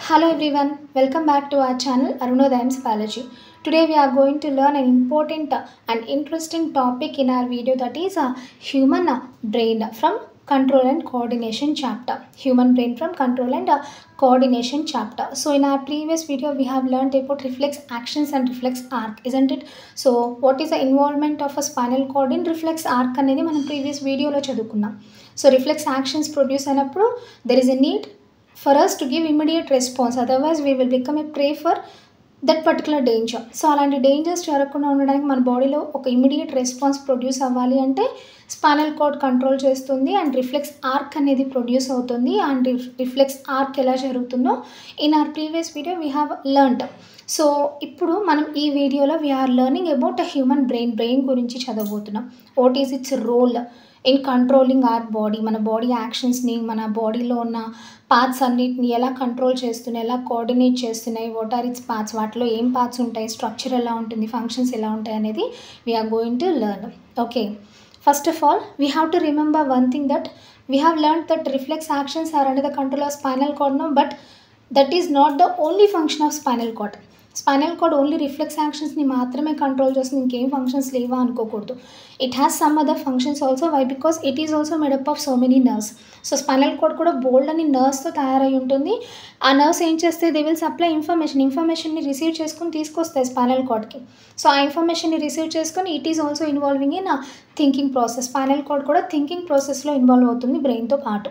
Hello everyone, welcome back to our channel Arunodayam's Biology. Today we are going to learn an important uh, and interesting topic in our video that is uh, human uh, brain from control and coordination chapter. Human brain from control and uh, coordination chapter. So in our previous video we have learned about reflex actions and reflex arc, isn't it? So what is the involvement of a spinal cord in reflex arc అనేది మనం previous వీడియోలో చదువుకున్నాం so reflex actions produce అయినప్పుడు there is a need for us to give immediate response otherwise we will become a prey for that particular danger so అలాంటి dangers జరగకుండా ఉండడానికి మన బాడీలో ఒక ఇమీడియట్ రెస్పాన్స్ ప్రొడ్యూస్ అవ్వాలి అంటే స్పైనల్ కార్డ్ కంట్రోల్ చేస్తుంది అండ్ రిఫ్లెక్స్ ఆర్క్ అనేది ప్రొడ్యూస్ అవుతుంది అండ్ రిఫ్లెక్స్ ఆర్క్ ఎలా జరుగుతుందో in our previous video we have learned so ఇప్పుడు మనం ఈ వీడియోలో we are learning about a human brain brain గురించి చదవబోతున్నాం what is its role in controlling our body మన బాడీ యాక్షన్స్ని మన బాడీలో ఉన్న పార్ట్స్ అన్నిటిని ఎలా కంట్రోల్ చేస్తున్నాయి ఎలా కోఆర్డినేట్ చేస్తున్నాయి వాట్ ఆర్ ఇట్స్ పార్ట్స్ వాటిలో ఏం పార్ట్స్ ఉంటాయి స్ట్రక్చర్ ఎలా ఉంటుంది ఫంక్షన్స్ ఎలా ఉంటాయి అనేది we are going to learn okay first of all we have to remember one thing that we have learn that reflex actions are under the control of spinal cord no but that is not the only function of spinal cord spinal cord only reflex యాక్షన్స్ని మాత్రమే control చేస్తుంది ఇంకేం functions లేవా అనుకోకూడదు it has some other functions also why because it is also made up of so many nerves so spinal cord కూడా బోల్డ్ అని నర్వ్స్తో తయారై ఉంటుంది ఆ నర్వ్స్ ఏం చేస్తే దే విల్ సప్లై ఇన్ఫర్మేషన్ ఇన్ఫర్మేషన్ని రిసీవ్ చేసుకుని తీసుకొస్తాయి స్పైనల్ కార్డ్కి సో ఆ ఇన్ఫర్మేషన్ని రిసీవ్ చేసుకొని it is also involving in thinking process spinal cord కూడా థింకింగ్ ప్రాసెస్లో ఇన్వాల్వ్ అవుతుంది బ్రెయిన్తో పాటు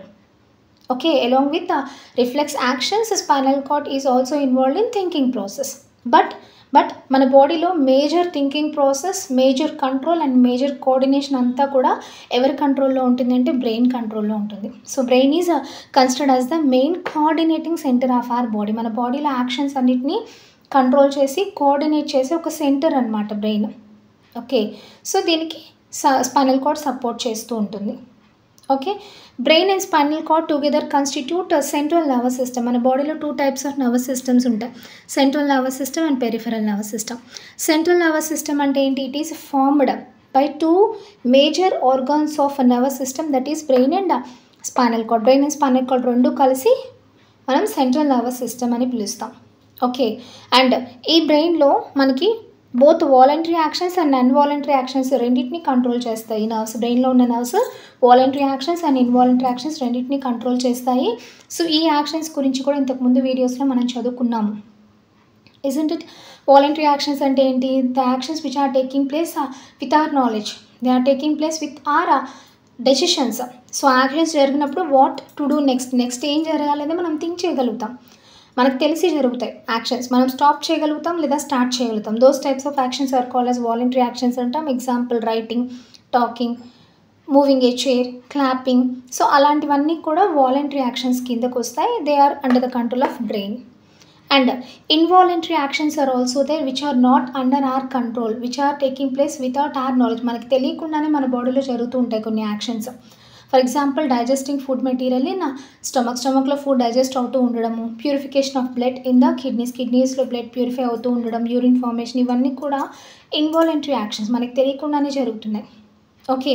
okay along with the reflex actions spinal cord is also involved in thinking process but but మన బాడీలో major thinking process major control and major coordination అంతా కూడా ఎవరి కంట్రోల్లో ఉంటుంది అంటే బ్రెయిన్ కంట్రోల్లో ఉంటుంది so brain is considered as the main coordinating centre of our body మన బాడీలో యాక్షన్స్ అన్నిటినీ కంట్రోల్ చేసి కోఆర్డినేట్ చేసే ఒక సెంటర్ అనమాట బ్రెయిన్ ఓకే సో దీనికి స్పైనల్ కార్డ్ సపోర్ట్ చేస్తూ ఉంటుంది okay brain and spinal cord together constitute central nervous system మన బాడీలో two types of nervous systems ఉంటాయి central nervous system and peripheral nervous system central nervous system అంటే ఏంటి it is formed by two major organs of nervous system that is brain and spinal cord brain and spinal cord రెండు కలిసి మనం central nervous system అని పిలుస్తాం okay and ఈ బ్రెయిన్లో మనకి both voluntary actions and involuntary actions రెండింటిని control చేస్తాయి నర్వ్స్ బ్రెయిన్లో ఉన్న nerves voluntary actions and involuntary actions రెండింటిని కంట్రోల్ చేస్తాయి సో ఈ యాక్షన్స్ గురించి కూడా ఇంతకుముందు వీడియోస్లో మనం చదువుకున్నాము ఇజంట్ ఇట్ వాలంటరీ యాక్షన్స్ అంటే ఏంటి the actions which are taking place with our knowledge they are taking place with our decisions so actions జరిగినప్పుడు what to do next next ఏం జరగాలనేది మనం థింక్ చేయగలుగుతాం మనకు తెలిసి జరుగుతాయి యాక్షన్స్ మనం స్టాప్ చేయగలుగుతాం లేదా స్టార్ట్ చేయగలుగుతాం those types of actions are call as voluntary actions అంటాం example writing talking moving a chair clapping so అలాంటివన్నీ కూడా వాలంటరీ యాక్షన్స్ కిందకు వస్తాయి they are under the control of brain and involuntary actions are also there which are not under our control which are taking place without our knowledge మనకి తెలియకుండానే మన బాడీలో జరుగుతూ ఉంటాయి కొన్ని actions for example digesting food material in stomach స్టమక్లో food digest అవుతూ ఉండడము purification of blood in the kidneys కిడ్నీస్లో బ్లడ్ ప్యూరిఫై అవుతూ ఉండడం యూరిన్ ఫార్మేషన్ ఇవన్నీ కూడా ఇన్వాలంటరీ యాక్షన్స్ మనకి తెలియకుండానే జరుగుతున్నాయి okay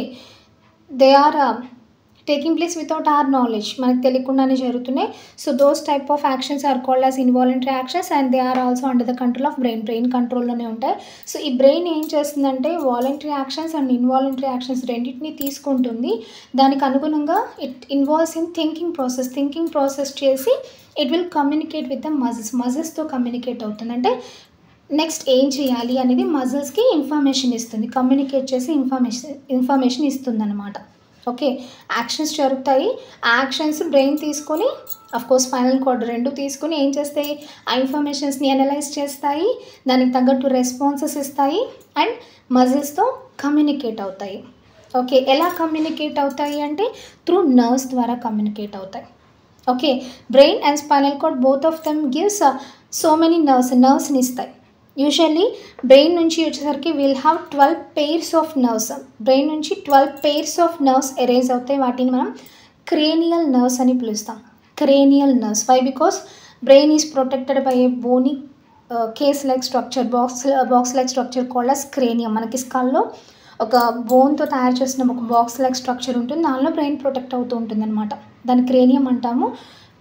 they are taking place without our knowledge మనకు తెలియకుండానే జరుగుతున్నాయి so those type of actions are called as involuntary actions and they are also under the control of brain brain కంట్రోల్లోనే ఉంటాయి సో ఈ brain ఏం చేస్తుందంటే voluntary actions and involuntary actions రెండింటిని తీసుకుంటుంది దానికి అనుగుణంగా it involves in thinking process thinking process చేసి it will communicate with the muscles మజిల్స్తో కమ్యూనికేట్ అవుతుంది అంటే నెక్స్ట్ ఏం చేయాలి అనేది మజిల్స్కి ఇన్ఫర్మేషన్ ఇస్తుంది కమ్యూనికేట్ చేసి ఇన్ఫర్మేషన్ ఇన్ఫర్మేషన్ ఇస్తుంది అనమాట ఓకే యాక్షన్స్ జరుగుతాయి ఆ యాక్షన్స్ బ్రెయిన్ తీసుకొని కోర్స్ ఫైనల్ కార్డ్ రెండు తీసుకొని ఏం చేస్తాయి ఆ ఇన్ఫర్మేషన్స్ని అనలైజ్ చేస్తాయి దానికి తగ్గట్టు రెస్పాన్సెస్ ఇస్తాయి అండ్ మజిల్స్తో కమ్యూనికేట్ అవుతాయి ఓకే ఎలా కమ్యూనికేట్ అవుతాయి అంటే త్రూ నర్వ్స్ ద్వారా కమ్యూనికేట్ అవుతాయి okay brain and spinal cord both of them gives so many nerves నర్వ్స్ని ఇస్తాయి యూజువల్లీ బ్రెయిన్ నుంచి వచ్చేసరికి will have twelve pairs of nerves brain నుంచి twelve pairs of nerves arise అవుతాయి వాటిని మనం క్రేనియల్ నర్వ్స్ అని పిలుస్తాం cranial nerves why because brain is protected by a bony case like structure box box like structure called as cranium మనకి స్కల్లో ఒక బోన్తో తయారు చేసిన ఒక బాక్స్ లైక్ స్ట్రక్చర్ ఉంటుంది దానిలో బ్రెయిన్ ప్రొటెక్ట్ అవుతూ ఉంటుంది అనమాట దాని క్రేనియం అంటాము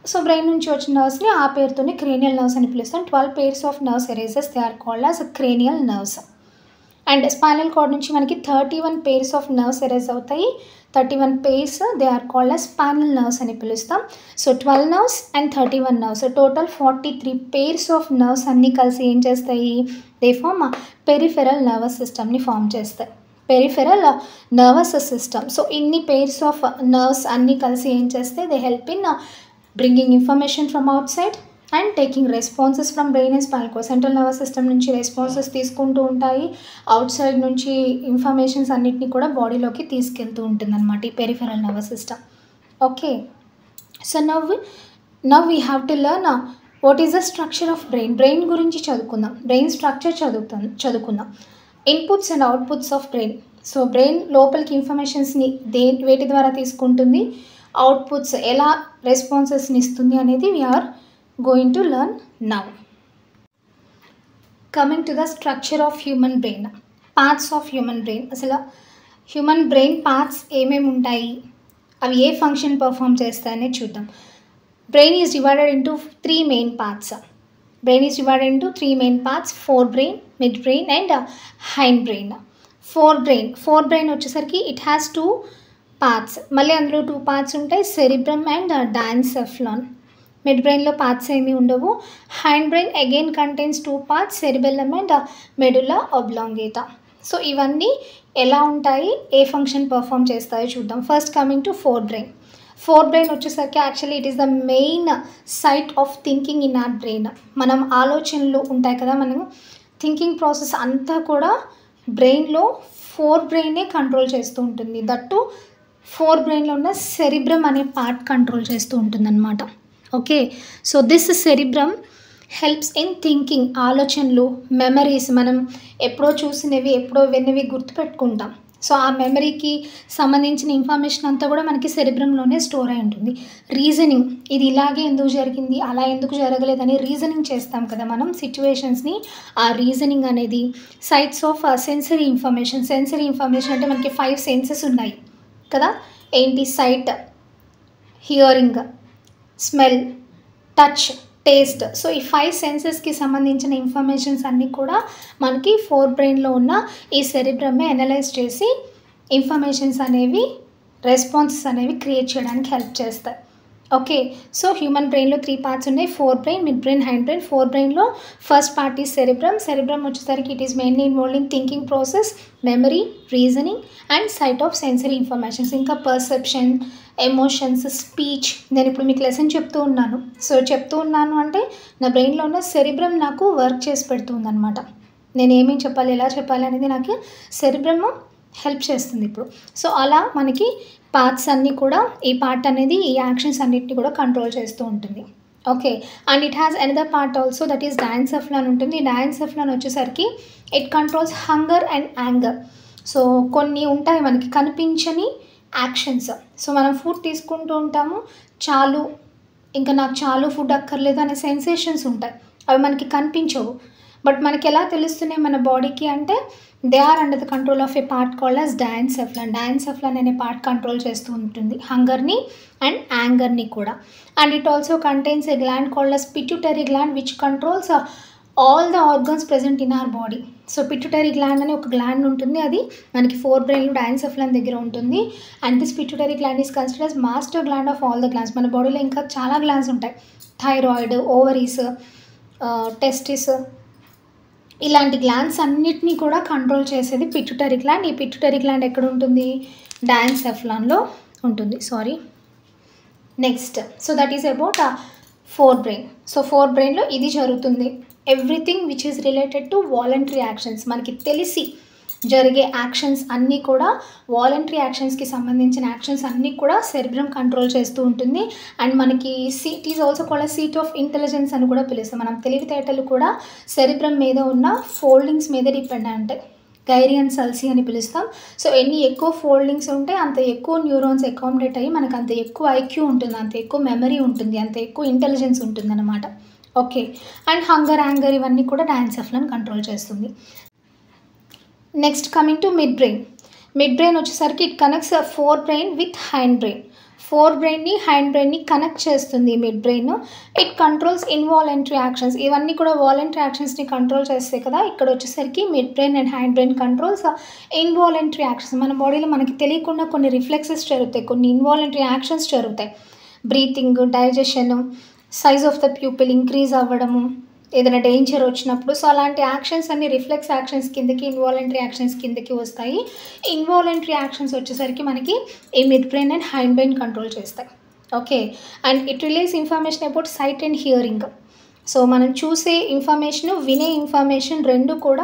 సో బ్రెయిన్ నుంచి వచ్చిన నర్వ్స్ని ఆ పేరుతోనే క్రేనియల్ నర్వ్స్ అని పిలుస్తాం twelve pairs of nerves arises they are called as cranial nerves and spinal cord నుంచి మనకి thirty one pairs of nerves arise అవుతాయి thirty one pairs they are called as spinal nerves అని పిలుస్తాం so twelve nerves and thirty one nerves total forty three pairs of nerves అన్నీ కలిసి ఏం చేస్తాయి they form peripheral nervous సిస్టమ్ని form చేస్తాయి peripheral nervous system so ఇన్ని pairs of nerves అన్నీ కలిసి ఏం చేస్తే they help in bringing information from outside and taking responses from brain and spinal cord central nervous system నుంచి responses తీసుకుంటూ ఉంటాయి అవుట్ సైడ్ నుంచి ఇన్ఫర్మేషన్స్ అన్నిటిని కూడా బాడీలోకి తీసుకెళ్తూ ఉంటుంది అనమాట ఈ peripheral nervous system okay so now now we have to learn what is the structure of brain brain గురించి చదువుకుందాం బ్రెయిన్ స్ట్రక్చర్ చదువుతాం చదువుకుందాం inputs and outputs of brain so brain లోపలికి ఇన్ఫర్మేషన్స్ని దే వేటి ద్వారా తీసుకుంటుంది అవుట్పుట్స్ ఎలా రెస్పాన్సెస్ని ఇస్తుంది అనేది we are going to learn now coming to the structure of human brain parts of human brain అసలు హ్యూమన్ బ్రెయిన్ పార్ట్స్ ఏమేమి ఉంటాయి అవి ఏ ఫంక్షన్ పర్ఫామ్ చేస్తాయనే చూద్దాం brain is divided into three main parts brain is divided into three main parts fore brain mid brain and hind brain fore brain fore brain వచ్చేసరికి it has two parts మళ్ళీ అందులో two parts ఉంటాయి cerebrum and డాన్సెఫ్లాన్ mid బ్రెయిన్లో parts ఏమీ ఉండవు hind brain again contains two parts cerebellum and medulla oblongata so ఇవన్నీ ఎలా ఉంటాయి ఏ ఫంక్షన్ పర్ఫామ్ చేస్తాయో చూద్దాం first coming to fore brain fore brain వచ్చేసరికి actually it is the main site of thinking in our brain మనం ఆలోచనలు ఉంటాయి కదా మనం థింకింగ్ ప్రాసెస్ అంతా కూడా బ్రెయిన్లో ఫోర్ బ్రెయినే కంట్రోల్ చేస్తూ ఉంటుంది దట్టు ఫోర్ బ్రెయిన్లో ఉన్న సెరిబ్రమ్ అనే పార్ట్ కంట్రోల్ చేస్తూ ఉంటుందన్నమాట okay so this cerebrum helps in thinking ఆలోచనలు మెమరీస్ మనం ఎప్పుడో చూసినవి ఎప్పుడో విన్నవి గుర్తుపెట్టుకుంటాం సో ఆ మెమరీకి సంబంధించిన ఇన్ఫర్మేషన్ అంతా కూడా మనకి సెరిబ్రంలోనే స్టోర్ అయి ఉంటుంది రీజనింగ్ ఇది ఇలాగే ఎందుకు జరిగింది అలా ఎందుకు జరగలేదని రీజనింగ్ చేస్తాం కదా మనం సిచ్యువేషన్స్ని ఆ రీజనింగ్ అనేది sites of sensory information sensory information అంటే మనకి ఫైవ్ సెన్సెస్ ఉన్నాయి కదా ఏంటి sight hearing smell touch taste so ఈ ఫైవ్ సెన్సెస్కి సంబంధించిన ఇన్ఫర్మేషన్స్ అన్నీ కూడా మనకి ఫోర్ బ్రెయిన్లో ఉన్న ఈ సెరిబ్రమే అనలైజ్ చేసి ఇన్ఫర్మేషన్స్ అనేవి రెస్పాన్సెస్ అనేవి క్రియేట్ చేయడానికి హెల్ప్ చేస్తాయి ఓకే సో హ్యూమన్ బ్రెయిన్లో త్రీ పార్ట్స్ ఉన్నాయి fore brain mid brain hind brain fore బ్రెయిన్లో ఫస్ట్ పార్ట్ ఈ సెరిబ్రమ్ సెరిబ్రమ్ వచ్చేసరికి it is mainly involve in thinking process memory reasoning and site of sensory informations ఇంకా perception emotions speech నేను ఇప్పుడు మీకు lesson చెప్తూ ఉన్నాను సో చెప్తూ ఉన్నాను అంటే నా బ్రెయిన్లో ఉన్న సెరిబ్రమ్ నాకు వర్క్ చేసి పెడుతుంది అనమాట నేను ఏమేమి చెప్పాలి ఎలా చెప్పాలి అనేది నాకు సెరిబ్రమ్ హెల్ప్ చేస్తుంది ఇప్పుడు సో అలా మనకి పార్ట్స్ అన్నీ కూడా ఈ పార్ట్ అనేది ఈ యాక్షన్స్ అన్నిటిని కూడా కంట్రోల్ చేస్తూ ఉంటుంది okay and it has another part also that is diencephalon ఉంటుంది డాన్సెఫ్లాన్ వచ్చేసరికి it controls hunger and anger so కొన్ని ఉంటాయి మనకి కనిపించని యాక్షన్స్ సో మనం ఫుడ్ తీసుకుంటూ ఉంటాము చాలు ఇంకా నాకు చాలు ఫుడ్ అక్కర్లేదు అనే సెన్సేషన్స్ ఉంటాయి అవి మనకి కనిపించవు బట్ మనకి ఎలా తెలుస్తున్నాయి మన బాడీకి అంటే they are under the control of a part called as diencephalon diencephalon అనే పార్ట్ కంట్రోల్ చేస్తూ ఉంటుంది హంగర్ని అండ్ యాంగర్ని కూడా and it also contains a gland called as pituitary gland which controls all the organs present in our body so pituitary gland అని ఒక gland ఉంటుంది అది మనకి ఫోర్ బ్రెయిన్లో డాన్సెఫ్లాన్ దగ్గర ఉంటుంది and this pituitary gland is consider as master gland of all the glands మన బాడీలో ఇంకా చాలా గ్లాండ్స్ ఉంటాయి థైరాయిడ్ ఓవరీస్ టెస్టిస్ ఇలాంటి గ్లాండ్స్ అన్నిటినీ కూడా కంట్రోల్ చేసేది పిట్యూటరీ గ్లాండ్ ఈ పిట్యూటరీ గ్లాండ్ ఎక్కడ ఉంటుంది డాన్సెఫ్లాన్లో ఉంటుంది sorry next so that is about fore brain so fore బ్రెయిన్లో ఇది జరుగుతుంది everything which is related to voluntary actions మనకి తెలిసి జరిగే యాక్షన్స్ అన్నీ కూడా వాలంటరీ యాక్షన్స్కి సంబంధించిన యాక్షన్స్ అన్నీ కూడా సెరిబ్రమ్ కంట్రోల్ చేస్తూ ఉంటుంది అండ్ మనకి సీట్ ఈజ్ ఆల్సో కూడా సీట్ ఆఫ్ ఇంటెలిజెన్స్ అని కూడా పిలుస్తాం మనం తెలివితేటలు కూడా సెరిబ్రమ్ మీద ఉన్న ఫోల్డింగ్స్ మీద డిపెండ్ అయి ఉంటాయి గైరియన్ సల్సీ అని పిలుస్తాం సో ఎన్ని ఎక్కువ ఫోల్డింగ్స్ ఉంటే అంత ఎక్కువ న్యూరాన్స్ అకామిడేట్ అయ్యి మనకు అంత ఎక్కువ ఐక్యూ ఉంటుంది అంత ఎక్కువ మెమరీ ఉంటుంది అంత ఎక్కువ ఇంటెలిజెన్స్ ఉంటుంది అనమాట ఓకే అండ్ హంగర్ యాంగర్ ఇవన్నీ కూడా డాన్సెఫ్లను కంట్రోల్ చేస్తుంది next coming to mid brain mid brain వచ్చేసరికి it connects fore brain with hind brain fore బ్రెయిన్ని హ్యాండ్ బ్రెయిన్ని కనెక్ట్ చేస్తుంది mid brain it controls involuntary actions ఇవన్నీ కూడా వాలంటరీ యాక్షన్స్ని కంట్రోల్ చేస్తాయి కదా ఇక్కడ వచ్చేసరికి mid brain and hind brain controls involuntary actions మన బాడీలో మనకి తెలియకుండా కొన్ని రిఫ్లెక్సెస్ జరుగుతాయి కొన్ని ఇన్వాలంటరీ యాక్షన్స్ జరుగుతాయి breathing digestion size of the pupil increase అవ్వడము ఏదైనా డేంజర్ వచ్చినప్పుడు సో అలాంటి యాక్షన్స్ అన్ని రిఫ్లెక్స్ యాక్షన్స్ కిందకి ఇన్వాలంటరీ యాక్షన్స్ కిందకి వస్తాయి ఇన్వాలంటరీ యాక్షన్స్ వచ్చేసరికి మనకి ఈ mid brain and hind brain control చేస్తాయి okay and it relays information about sight and hearing so మనం చూసే ఇన్ఫర్మేషన్ వినే ఇన్ఫర్మేషన్ రెండు కూడా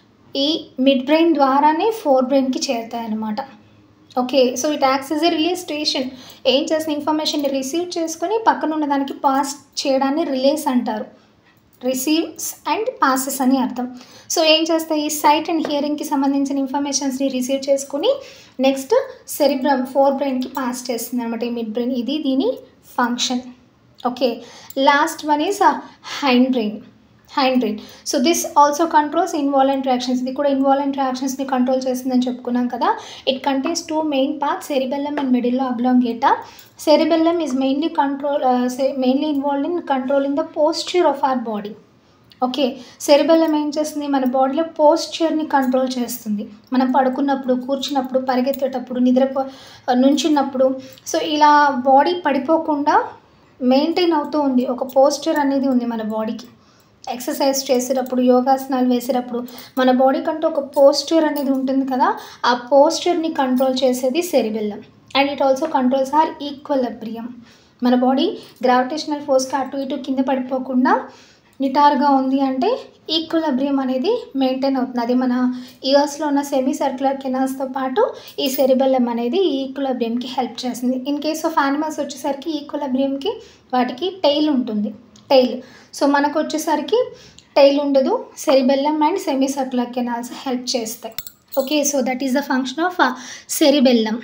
ఈ మిడ్ బ్రెయిన్ ద్వారానే ఫోర్ బ్రెయిన్కి చేరుతాయి అన్నమాట okay so it acts as a relay station ఏం చేసిన ఇన్ఫర్మేషన్ని రిసీవ్ చేసుకొని పక్కన ఉన్న దానికి పాస్ చేయడాన్ని రిలేస్ అంటారు రిసీవ్స్ అండ్ పాసెస్ అని అర్థం సో ఏం చేస్తాయి ఈ సైట్ అండ్ హియరింగ్కి సంబంధించిన ఇన్ఫర్మేషన్స్ని రిసీవ్ చేసుకుని నెక్స్ట్ సెరిబ్రమ్ ఫోర్ బ్రెయిన్కి పాస్ చేస్తుంది అనమాట ఈ మిడ్ బ్రెయిన్ ఇది దీని function okay last one is hind brain hind brain so this also controls involuntary actions ఇది కూడా ఇన్వాలెంట్ యాక్షన్స్ని కంట్రోల్ చేస్తుందని చెప్పుకున్నాం కదా it contains two main parts cerebellum and మిడిల్లో oblongata cerebellum is mainly control mainly involve in controlling the posture of our body okay cerebellum ఏం చేస్తుంది మన బాడీలో పోస్చర్ని కంట్రోల్ చేస్తుంది మనం పడుకున్నప్పుడు కూర్చున్నప్పుడు పరిగెత్తేటప్పుడు నిద్రపో నుంచున్నప్పుడు సో ఇలా బాడీ పడిపోకుండా మెయింటైన్ అవుతూ ఉంది ఒక పోస్చర్ అనేది ఉంది మన బాడీకి ఎక్సర్సైజ్ చేసేటప్పుడు యోగాసనాలు వేసేటప్పుడు మన బాడీ కంటూ ఒక పోస్చర్ అనేది ఉంటుంది కదా ఆ పోస్చర్ని కంట్రోల్ చేసేది cerebellum and it also controls our equilibrium మన బాడీ గ్రావిటేషనల్ ఫోర్స్కి అటు ఇటు కింద పడిపోకుండా నిటారుగా ఉంది అంటే ఈక్వల్ అబ్రియం అనేది మెయింటైన్ అవుతుంది అది మన ఇయర్స్లో ఉన్న సెమీ సర్క్యులర్ కెనాల్స్తో పాటు ఈ సెరిబెల్లం అనేది ఈ ఈక్వల్ అబ్రియంకి హెల్ప్ చేస్తుంది ఇన్ కేస్ ఆఫ్ యానిమల్స్ వచ్చేసరికి ఈక్వల్ అబ్రియంకి వాటికి టైల్ ఉంటుంది టైల్ సో మనకు వచ్చేసరికి టైల్ ఉండదు cerebellum and semi circular canals help చేస్తాయి okay so that is the function of cerebellum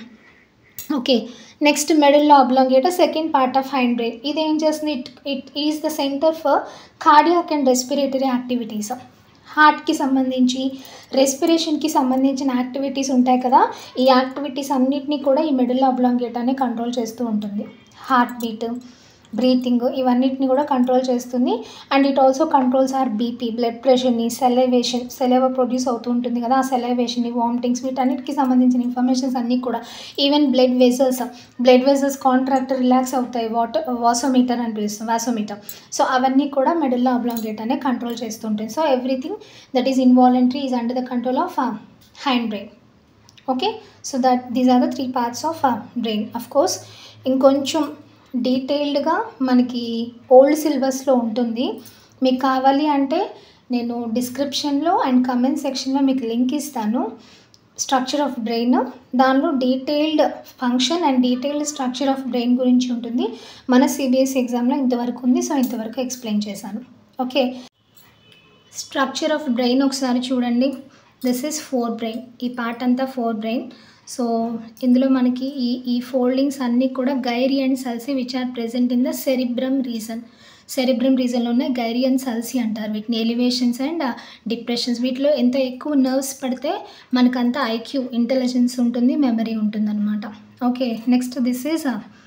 okay next medulla oblongata second part of hind brain ఇది ఏం చేస్తుంది it it is the centre for cardiac and respiratory activities హార్ట్కి సంబంధించి రెస్పిరేషన్కి సంబంధించిన activities ఉంటాయి కదా ఈ యాక్టివిటీస్ అన్నిటినీ కూడా ఈ మెడల్లో అబ్లాంగేట్ అనే కంట్రోల్ చేస్తూ ఉంటుంది హార్ట్ బీట్ బ్రీతింగ్ ఇవన్నిటిని కూడా కంట్రోల్ చేస్తుంది and it also controls our BP blood ప్రెషర్ని సెలైవేషన్ సెలైవ ప్రొడ్యూస్ అవుతూ ఉంటుంది కదా ఆ సెలైవేషన్ని వామిటింగ్స్ వీటన్నిటికి సంబంధించిన ఇన్ఫర్మేషన్స్ అన్నీ కూడా even blood vessels blood vessels contract relax అవుతాయి వాటర్ వాసోమీటర్ అని పిలుస్తాం వాసోమీటర్ సో అవన్నీ కూడా మెడల్లో అబ్లాంగేట్ అనే కంట్రోల్ చేస్తుంటుంది so everything that is involuntary is under the control of hind brain okay so that these are the three parts of brain of course ఇంకొంచెం డీటెయిల్డ్గా మనకి old సిలబస్లో ఉంటుంది మీకు కావాలి అంటే నేను డిస్క్రిప్షన్లో అండ్ కమెంట్ సెక్షన్లో మీకు లింక్ ఇస్తాను స్ట్రక్చర్ ఆఫ్ బ్రెయిన్ దానిలో detailed function and detailed structure of brain గురించి ఉంటుంది మన సిబిఎస్ఈ ఎగ్జామ్లో ఇంతవరకు ఉంది సో ఇంతవరకు ఎక్స్ప్లెయిన్ చేశాను ఓకే స్ట్రక్చర్ ఆఫ్ బ్రెయిన్ ఒకసారి చూడండి దిస్ ఈస్ ఫోర్ బ్రెయిన్ ఈ పార్ట్ అంతా ఫోర్ బ్రెయిన్ సో ఇందులో మనకి ఈ ఈ ఫోల్డింగ్స్ అన్నీ కూడా gyri and sulci which are present in the cerebrum region cerebrum రీజన్లో ఉన్న గైరీ అండ్ సల్సీ అంటారు వీటిని ఎలివేషన్స్ అండ్ డిప్రెషన్స్ వీటిలో ఎంత ఎక్కువ నర్వ్స్ పడితే మనకంత ఐక్యూ ఇంటెలిజెన్స్ ఉంటుంది మెమరీ ఉంటుందన్నమాట okay next this is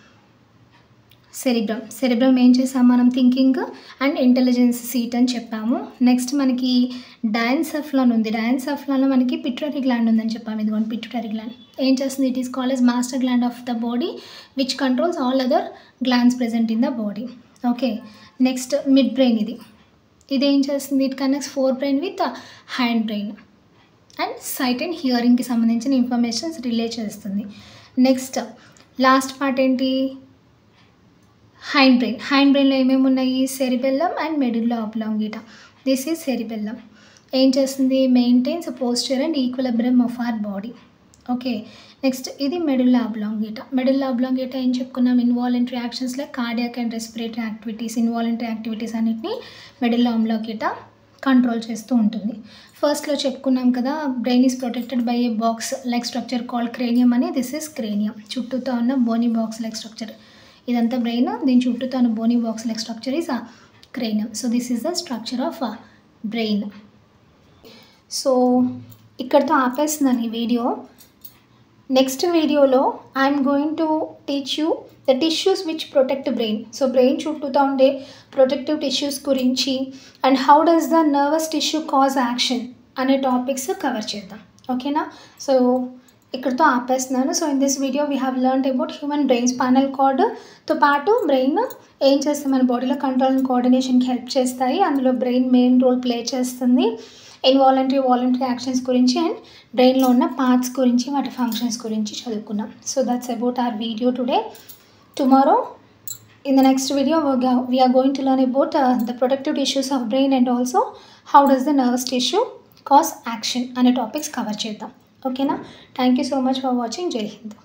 cerebrum cerebrum ఏం చేసాం మనం థింకింగ్ అండ్ ఇంటెలిజెన్స్ సీట్ అని చెప్పాము నెక్స్ట్ మనకి డయాన్సఫ్లాన్ ఉంది డయాన్సఫ్లాన్లో మనకి పిట్యూటరీ గ్లాండ్ ఉందని చెప్పాము ఇదిగోండి పిట్యూటరీ గ్లాండ్ ఏం చేస్తుంది it is called as master gland of the body which controls all other glands present in the body okay next mid brain ఇది ఇది ఏం చేస్తుంది it connects fore brain with hind brain and sight and హియరింగ్కి సంబంధించిన informations relay చేస్తుంది next last part ఏంటి hind brain hind బ్రెయిన్లో ఏమేమి ఉన్నాయి cerebellum and medulla oblongata this is cerebellum ఏం చేస్తుంది maintains posture and equilibrium of our body okay next ఇది మెడుల్లా అబ్లాంగేటా మెడుల్లా అబ్లాంగేటా ఏం చెప్పుకున్నాం ఇన్వాలంటరీ యాక్షన్స్లో cardiac and respiratory activities involuntary activities అన్నిటిని మెడుల్లా అబ్లాంగేటా కంట్రోల్ చేస్తూ ఉంటుంది ఫస్ట్లో చెప్పుకున్నాం కదా brain is protected by a box like structure called cranium అని దిస్ ఈస్ క్రేనియం చుట్టూతో ఉన్న బోనీ బాక్స్ లైక్ స్ట్రక్చర్ ఇదంతా బ్రెయిన్ దీని చుట్టూతో ఉన్న bony box like structure is cranium so this is the structure of brain so ఇక్కడితో ఆపేస్తున్నాను ఈ వీడియో నెక్స్ట్ వీడియోలో I'm going to teach you the tissues which protect brain so brain చుట్టూతా ఉండే ప్రొటెక్టివ్ టిష్యూస్ గురించి and how does the nervous tissue cause action అనే topics cover చేద్దాం ఓకేనా సో ఇక్కడితో ఆపేస్తున్నాను so in this video we have learn about human brain spinal కార్డ్తో పాటు బ్రెయిన్ ఏం చేస్తే మన బాడీలో కంట్రోల్ అండ్ కోఆర్డినేషన్కి హెల్ప్ చేస్తాయి అందులో బ్రెయిన్ మెయిన్ రోల్ ప్లే చేస్తుంది ఇన్వాలంటరీ వాలంటరీ యాక్షన్స్ గురించి అండ్ బ్రెయిన్లో ఉన్న పార్ట్స్ గురించి వాటి ఫంక్షన్స్ గురించి చదువుకున్నాం so that's about our video today tomorrow in the next video we're go- we are going to learn about uh, the protective tissues of brain and also how does the nervous tissue cause action అనే topics cover చేద్దాం ఓకేనా thank you so much for watching Jai Hind